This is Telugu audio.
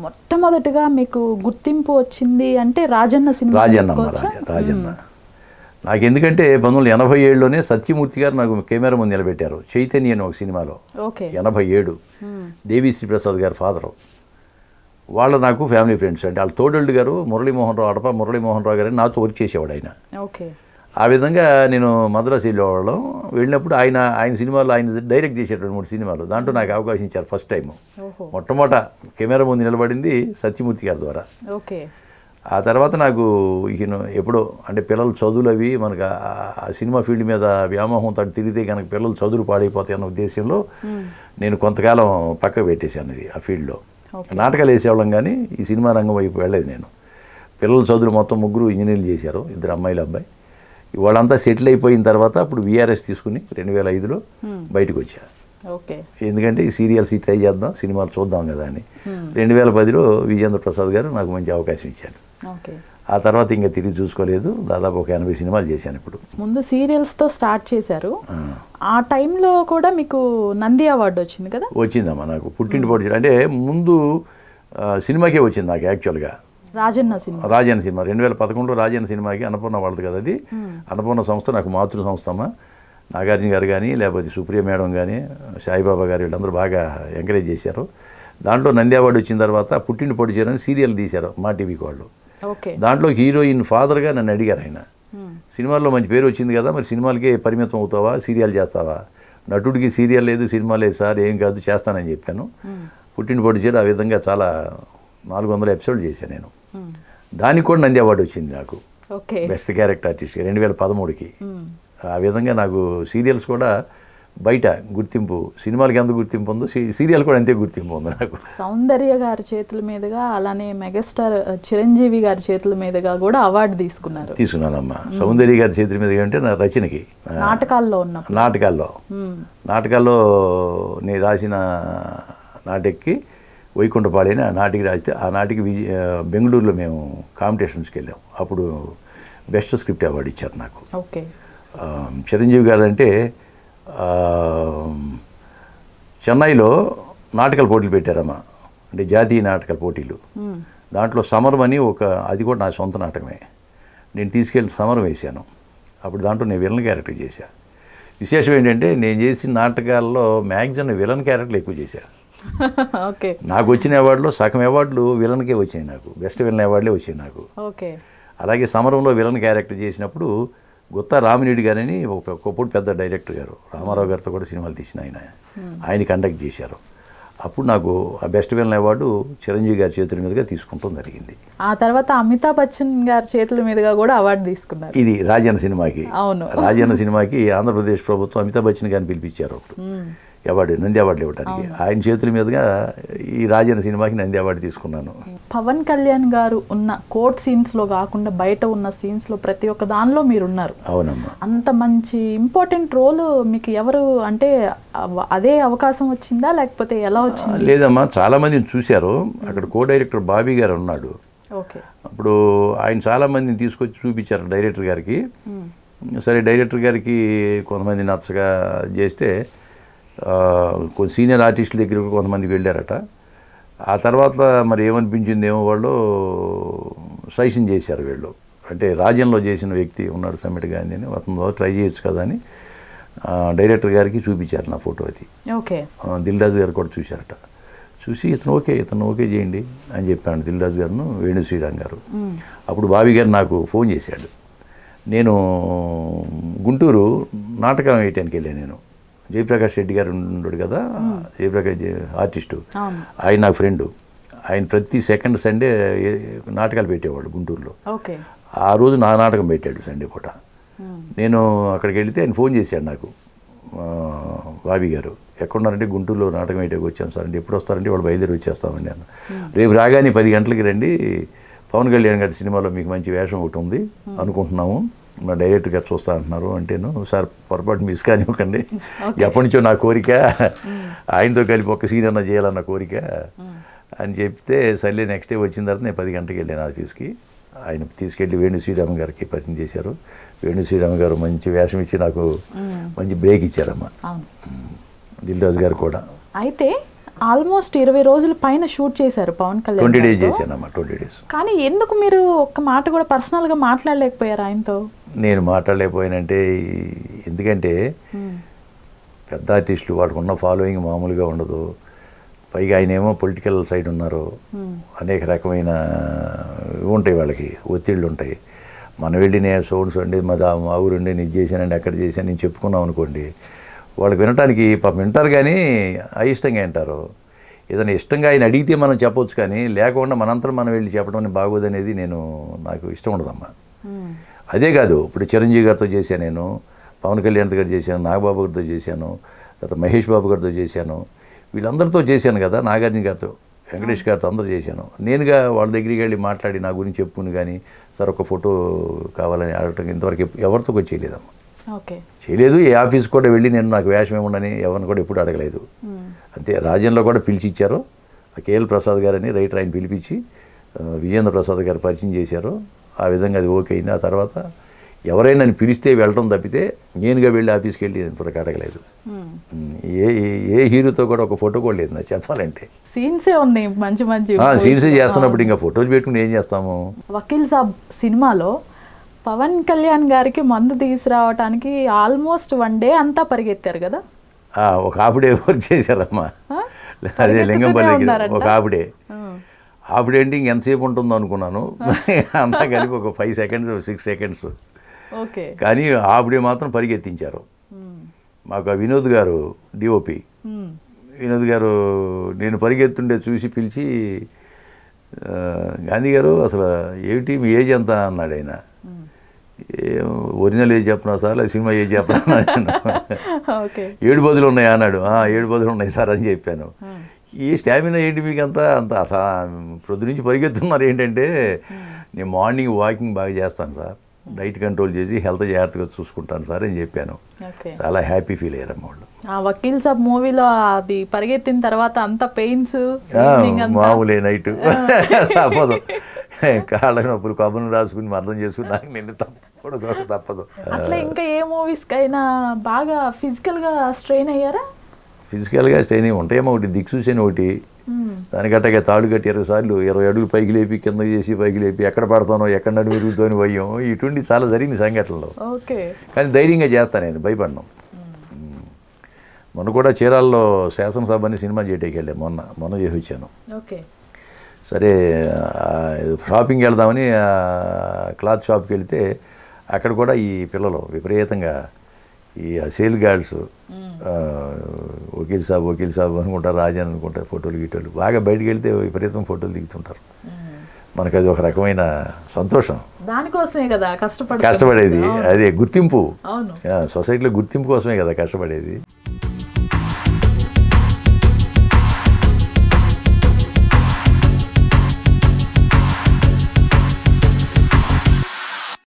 మొట్టమొదటిగా మీకు గుర్తింపు వచ్చింది అంటే రాజన్న సినిమా రాజన్న అమ్మ చెప్పుకోవచ్చా? రాజ రాజన్న నాకు ఎందుకంటే పంతొమ్మిది వందల ఎనభై ఏడులోనే సత్యమూర్తి గారు నాకు కెమెరా ముందు నిలబెట్టారు చైతన్య అని ఒక సినిమాలో ఓకే ఎనభై ఏడు దేవిశ్రీ ప్రసాద్ గారి ఫాదరు వాళ్ళు నాకు ఫ్యామిలీ ఫ్రెండ్స్ అంటే వాళ్ళ తోడళ్ళు గారు మురళీమోహన్ రావు అడప మురళీమోహన్ రావు గారు నాతో వర్క్ చేసేవాడు ఆయన ఓకే ఆ విధంగా నేను మద్రాసు వెళ్ళేవాళ్ళం వెళ్ళినప్పుడు ఆయన ఆయన సినిమాలు ఆయన డైరెక్ట్ చేశాడు రెండు మూడు సినిమాలు దాంట్లో నాకు అవకాశం ఇచ్చారు ఫస్ట్ టైం ఓహో మొట్టమొదట కెమెరా ముందు నిలబడింది సత్యమూర్తి గారి ద్వారా ఓకే ఆ తర్వాత నాకు ఇక ఎప్పుడో అంటే పిల్లలు చదువులు అవి మనకు ఆ- ఆ సినిమా ఫీల్డ్ మీద వ్యామోహం తోటి తిరిగితే కనుక పిల్లలు చదువులు పాడైపోతాయి అన్న ఉద్దేశంలో నేను కొంతకాలం పక్కకు పెట్టేశాను ఇది ఆ ఫీల్డ్లో నాటకాలు వేసేవాళ్ళం కానీ ఈ సినిమా రంగం వైపు వెళ్ళలేదు నేను పిల్లల చదువులు మొత్తం ముగ్గురు ఇంజనీర్లు చేశారు ఇద్దరు అమ్మాయిలు అబ్బాయి వాళ్ళంతా సెటిల్ అయిపోయిన తర్వాత అప్పుడు విఆర్ఎస్ తీసుకుని రెండు వేల ఐదులో బయటకు వచ్చా ఓకే ఎందుకంటే ఈ సీరియల్స్ ఈ ట్రై చేద్దాం సినిమాలు చూద్దాం కదా అని రెండు వేల పదిలో విజేంద్ర ప్రసాద్ గారు నాకు మంచి అవకాశం ఇచ్చారు ఓకే ఆ తర్వాత ఇంకా తిరిగి చూసుకోలేదు దాదాపు ఒక ఎనభై సినిమాలు చేశాను ఇప్పుడు ముందు సీరియల్స్తో స్టార్ట్ చేశారు ఆ టైంలో కూడా మీకు నంది అవార్డు వచ్చింది కదా వచ్చిందమ్మా నాకు పుట్టింటి పొడి అంటే ముందు ఆ, సినిమాకే వచ్చింది నాకు యాక్చువల్గా రాజన్న సినిమా రాజన్ సినిమా రెండు వేల పదకొండులో రాజన్ సినిమాకి అన్నపూర్ణ వాళ్ళది కదా అది అన్నపూర్ణ సంస్థ నాకు మాతృ సంస్థ అమ్మ నాగార్జున గారు కానీ లేకపోతే సుప్రియ మేడం కానీ సాయిబాబా గారు వీళ్ళందరూ బాగా ఎంకరేజ్ చేశారు దాంట్లో నంది అవార్డు వచ్చిన తర్వాత పుట్టింటి పొడి చేయడానికి సీరియల్ తీశారు మా టీవీకి వాళ్ళు ఓకే దాంట్లో హీరోయిన్ ఫాదర్గా నన్ను అడిగారు ఆయన సినిమాల్లో మంచి పేరు వచ్చింది కదా మరి సినిమాలకే పరిమితం అవుతావా సీరియల్ చేస్తావా నటుడికి సీరియల్ లేదు సినిమా లేదు సార్ ఏం కాదు చేస్తానని చెప్పాను పుట్టిన పొడి చీర ఆ విధంగా చాలా నాలుగు వందల ఎపిసోడ్ చేశాను నేను దానికి కూడా నంది అవార్డు వచ్చింది నాకు ఓకే బెస్ట్ క్యారెక్టర్ ఆర్టిస్ట్ రెండు వేల పదమూడుకి ఆ విధంగా నాకు సీరియల్స్ కూడా బయట గుర్తింపు సినిమాలకి ఎంత గుర్తింపు ఉందో సీ- సీరియల్ కూడా అంతే గుర్తింపు ఉంది నాకు సౌందర్య గారి చేతుల మీదుగా అలానే మెగాస్టార్ ఆ, చిరంజీవి గారి చేతుల మీదుగా కూడా అవార్డు తీసుకున్నారు తీసుకున్నానమ్మా సౌందర్య గారి చేతుల మీద అంటే నా రచనకి ఆ, నాటకాల్లో ఉన్నప్పుడు నాటకాల్లో మ్మ్. నాటకాల్లో నేను రాసిన నాటికి వైకుంఠపాళి అని ఆ నాటికి రాస్తే ఆ నాటికి విజయ బెంగళూరులో మేము కాంపిటీషన్స్కి వెళ్ళాం అప్పుడు బెస్ట్ స్క్రిప్ట్ అవార్డు ఇచ్చారు నాకు ఓకే ఆ, చిరంజీవి గారు అంటే ఆ, చెన్నైలో నాటకాల పోటీలు పెట్టారమ్మా అంటే జాతీయ నాటకాల పోటీలు మ్మ్. దాంట్లో సమరం అని ఒక అది కూడా నా సొంత నాటకమే నేను తీసుకెళ్ళి సమరం వేశాను అప్పుడు దాంట్లో నేను విలన్ క్యారెక్టర్ చేశా విశేషం ఏంటంటే నేను చేసిన నాటకాల్లో మ్యాక్సిమం విలన్ క్యారెక్టర్లు ఎక్కువ చేశాను ఓకే నాకు వచ్చిన అవార్డులో సగం అవార్డులు విలన్కే వచ్చాయి నాకు బెస్ట్ విలన్ అవార్డులే వచ్చాయి నాకు ఓకే అలాగే సమరంలో విలన్ క్యారెక్టర్ చేసినప్పుడు గుత్తా రామిరెడ్డి గారని ఒక ఒకప్పుడు పెద్ద డైరెక్టర్ గారు రామారావు గారితో కూడా సినిమాలు తీసిన ఆయన ఆయన కండక్ట్ చేశారు అప్పుడు నాకు ఆ బెస్ట్ విలన్ అవార్డు చిరంజీవి గారి చేతుల మీదుగా తీసుకుంటాం జరిగింది ఆ తర్వాత అమితాబ్ బచ్చన్ గారి చేతుల మీదుగా కూడా అవార్డు తీసుకున్నారు ఇది రాజన్న సినిమాకి అవును రాజన్న సినిమాకి ఆంధ్రప్రదేశ్ ప్రభుత్వం అమితాబ్ బచ్చన్ గారిని పిలిపించారు అప్పుడు మ్మ్. అవార్డు నంది అవార్డు ఇవ్వడానికి ఆయన చేతుల మీదుగా ఈ రాజన్న సినిమాకి నంది అవార్డు తీసుకున్నాను పవన్ కళ్యాణ్ గారు ఉన్న కోర్ట్ సీన్స్ లో కాకుండా బయట ఉన్న సీన్స్ లో ప్రతి ఒక్క దానిలో మీరు ఉన్నారు అవునమ్మా అంత మంచి ఇంపార్టెంట్ రోల్ మీకు ఎవరు అంటే అవ- అదే అవకాశం వచ్చిందా లేకపోతే ఎలా వచ్చింది లేదమ్మా చాలామందిని చూశారు అక్కడ కో డైరెక్టర్ బాబీ గారు ఉన్నాడు ఓకే అప్పుడు ఆయన చాలామందిని తీసుకొచ్చి చూపించారు డైరెక్టర్ గారికి సరే డైరెక్టర్ గారికి కొంతమంది నచ్చగా చేస్తే ఆ, కొన్ని సీనియర్ ఆర్టిస్టుల దగ్గరికి కొంతమంది వెళ్ళారట ఆ తర్వాత మరి ఏమనిపించింది ఏమో వాళ్ళు సజెషన్ చేశారు వీళ్ళు అంటే రాజ్యంలో చేసిన వ్యక్తి ఉన్నాడు సమ్మిట్ గాంధీ అని అతను ట్రై చేయొచ్చు కదా అని ఆ, డైరెక్టర్ గారికి చూపించారు నా ఫోటో అది ఓకే ఆ, దిల్ రాజు గారు కూడా చూశారట చూసి ఇతను ఓకే ఇతను ఓకే చేయండి అని చెప్పాను దిల్ రాజు గారును వేణు శ్రీరామ్ గారు అప్పుడు బావి గారు నాకు ఫోన్ చేశాడు నేను గుంటూరు నాటకం వేయటానికి వెళ్ళాను నేను జయప్రకాష్ రెడ్డి గారు ఉన్నాడు కదా జయప్రకాష్ జయ- ఆర్టిస్టు అవును ఆయన నా ఫ్రెండు ఆయన ప్రతి సెకండ్ సండే ఏ- నాటకాలు పెట్టేవాడు గుంటూరులో ఓకే ఆ రోజు నా నాటకం పెట్టాడు సండే పూట నేను అక్కడికి వెళితే ఆయన ఫోన్ చేశాడు నాకు ఆ, బాబీ గారు ఎక్కడున్నారంటే గుంటూరులో నాటకం వేయడానికి వచ్చాను సార్ అంటే ఎప్పుడు వస్తారంటే వాళ్ళు బయలుదేరి వచ్చేస్తామండి అన్న రేపు రాగానే పది గంటలకి రండి పవన్ కళ్యాణ్ గారి సినిమాలో మీకు మంచి వేషం ఒకటి ఉంది అనుకుంటున్నాము మా డైరెక్టర్ గారు చూస్తా అంటున్నారు అంటేను సార్ పొరపాటు మిస్ కానివ్వకండి ఎప్పటి నుంచో నా కోరిక ఆయనతో కలిపి ఒక సీన్ అన్న చేయాలన్న కోరిక అని చెప్తే సర్లే నెక్స్ట్ డే వచ్చిన తర్వాత నేను పది గంటలకు వెళ్ళాను ఆఫీస్కి ఆయన తీసుకెళ్ళి వేణు శ్రీరామ గారికి పరిచయం చేశారు వేణు శ్రీరామ గారు మంచి వేషం ఇచ్చి నాకు మంచి బ్రేక్ ఇచ్చారమ్మా అవును దిల్ రాజు గారు కూడా అయితే ఆల్మోస్ట్ ఇరవై రోజుల పైన షూట్ చేశారు పవన్ కళ్యాణ్ ట్వంటీ డేస్ గారితో. చేశానమ్మా ట్వంటీ డేస్ కానీ ఎందుకు మీరు ఒక్క మాట కూడా పర్సనల్ గా మాట్లాడలేకపోయారు ఆయనతో నేను మాట్లాడలేకపోయానంటే ఈ- ఎందుకంటే పెద్ద ఆర్టిస్టులు వాడికి ఉన్న ఫాలోయింగ్ మామూలుగా ఉండదు పైగా ఆయన ఏమో పొలిటికల్ సైడ్ ఉన్నారు అనేక రకమైన ఇవి ఉంటాయి వాళ్ళకి ఒత్తిళ్ళు ఉంటాయి మనం వెళ్ళి నేను సోన్స్ అండి మా దా- మా ఊరుండి నేను ఇది చేశానండి అక్కడ చేశాను నేను చెప్పుకున్నాం అనుకోండి వాళ్ళకి వినటానికి పాపం వింటారు కానీ అయిష్టంగా వింటారు ఏదైనా ఇష్టంగా ఆయన అడిగితే మనం చెప్పొచ్చు కానీ లేకుండా మనంతరం మనం వెళ్ళి చెప్పడం అనేది బాగోదనేది నేను నాకు ఇష్టం ఉండదమ్మా అదే కాదు ఇప్పుడు చిరంజీవి గారితో చేశాను నేను పవన్ కళ్యాణ్ గారితో చేశాను నాగబాబు గారితో చేశాను తర్వాత మహేష్ బాబు గారితో చేశాను వీళ్ళందరితో చేశాను కదా నాగార్జున గారితో వెంకటేష్ గారితో అందరూ చేశాను నేనుగా వాళ్ళ దగ్గరికి వెళ్ళి మాట్లాడి నా గురించి చెప్పుకుని కానీ సార్ ఒక ఫోటో కావాలని అడగటం ఇంతవరకు ఎప్పు- ఎవరితో కూడా చేయలేదమ్మా ఓకే చేయలేదు ఏ ఆఫీస్ కూడా వెళ్ళి నేను నాకు వేషం ఏముండని ఎవరిని కూడా ఎప్పుడు అడగలేదు అంతే రాజ్యంలో కూడా పిలిచి ఇచ్చారు ఆ కేఎల్ ప్రసాద్ గారని రైటర్ ఆయన పిలిపించి ఆ, విజేంద్ర ప్రసాద్ గారు పరిచయం చేశారు ఆ విధంగా అది ఓకే అయింది ఆ తర్వాత ఎవరైనా నన్ను పిలిస్తే వెళ్ళడం తప్పితే నేనుగా వెళ్ళి ఆఫీస్కి వెళ్ళి ఇంతవరకు అడగలేదు ఉమ్, ఏ ఏ- ఏ హీరోతో కూడా ఒక ఫోటో కూడా లేదు నాకు చెప్పాలంటే సీన్సే ఉన్నాయి మంచి మంచి సీన్స్ చేస్తున్నప్పుడు ఇంకా ఫోటోలు పెట్టుకుని ఏం చేస్తాము వకీల్ సాబ్ సినిమాలో పవన్ కళ్యాణ్ గారికి మందు తీసుకురావటానికి ఆల్మోస్ట్ వన్ డే అంతా పరిగెత్తారు కదా ఆ, ఒక హాఫ్ డే వర్క్ చేశారమ్మా ఆ? అదే పరిగెత్తుతూనే లింగంపల్లి దగ్గర ఉన్నారంట? ఒక half day um. Half day అంటే ఇంకెంతసేపు ఉంటుందో అనుకున్నాను అంతా కలిపి ఒక five seconds six seconds okay కానీ హాఫ్ డే మాత్రం పరిగెత్తించారు ఉమ్. మాకు ఆ వినోద్ గారు డిఓపి ఉమ్. వినోద్ గారు నేను పరిగెత్తుండే చూసి పిలిచి ఆ, గాంధీ గారు అసలు ఏమిటి మీ ఏజ్ ఎంత అన్నాడు ఆయన ఏం ఒరిజినల్ ఏజ్ చెప్పనా సార్ లేదా సినిమా ఏజ్ చెప్పనా నేను ఓకే ఏడు బదులు ఉన్నాయా అన్నాడు "ఆ, ఏడు బదులు ఉన్నాయి సార్ అని చెప్పాను ఈ స్టామినా ఏంటి మీకు అంతా అంత అస ప్రొద్దు నుంచి పరిగెత్తున్నారు ఏంటంటే నేను మార్నింగ్ వాకింగ్ బాగా చేస్తాను సార్ డైట్ కంట్రోల్ చేసి హెల్త్ జాగ్రత్తగా చూసుకుంటాను సార్ అని చెప్పాను ఓకే చాలా హ్యాపీ ఫీల్ అయ్యారమ్మ వాళ్ళు ఆ వకీల్ సాబ్ మూవీలో అది పరిగెత్తిన తర్వాత అంత పెయిన్స్ ఆ, మామూలే నైట్ తప్పదు కాళ్ళ నొప్పులు కొబ్బరిని రాసుకుని అర్థం చేసుకుని నాకు నిన్ను తప్పదు తప్పదు అట్లా ఇంకా ఏ మూవీస్ కైనా బాగా ఫిజికల్ గా స్ట్రెయిన్ అయ్యారా ఫిజికల్గా స్టైన్ ఉంటాయేమో ఒకటి దిక్సూసేని ఒకటి ఉమ్. దానికట్టగా తాడు కట్టి ఇరవై సార్లు ఇరవై అడుగులు పైకి లేపి కింద చేసి పైకి లేపి ఎక్కడ పడతానో ఎక్కడ నడు విరుగుతానో భయం ఇటువంటి చాలా జరిగింది సంఘటనలో ఓకే కానీ ధైర్యంగా చేస్తాను నేను భయపడను మ్మ్. మొన్న కూడా చీరాల్లో శాసనసభ అని సినిమా చేయటానికి వెళ్ళాను మొన్న మొన్న చేసి వచ్చాను ఓకే సరే ఆ, షాపింగ్కి వెళ్దామని ఆ, క్లాత్ షాప్కి వెళ్తే అక్కడ కూడా ఈ పిల్లలు విపరీతంగా ఈ సేల్ గార్డ్స్ వకీల్ సాబ్ వకీల్ సాబ్ అనుకుంటారు రాజన్ అనుకుంటారు ఫోటోలు గీటోలు బాగా బయటికి వెళ్తే విపరీతం ఫోటోలు దిగుతుంటారు మనకు అది ఒక రకమైన సంతోషం దానికోసమే కదా కష్టపడు కష్టపడేది అదే గుర్తింపు అవును ఆ, సొసైటీలో గుర్తింపు కోసమే కదా కష్టపడేది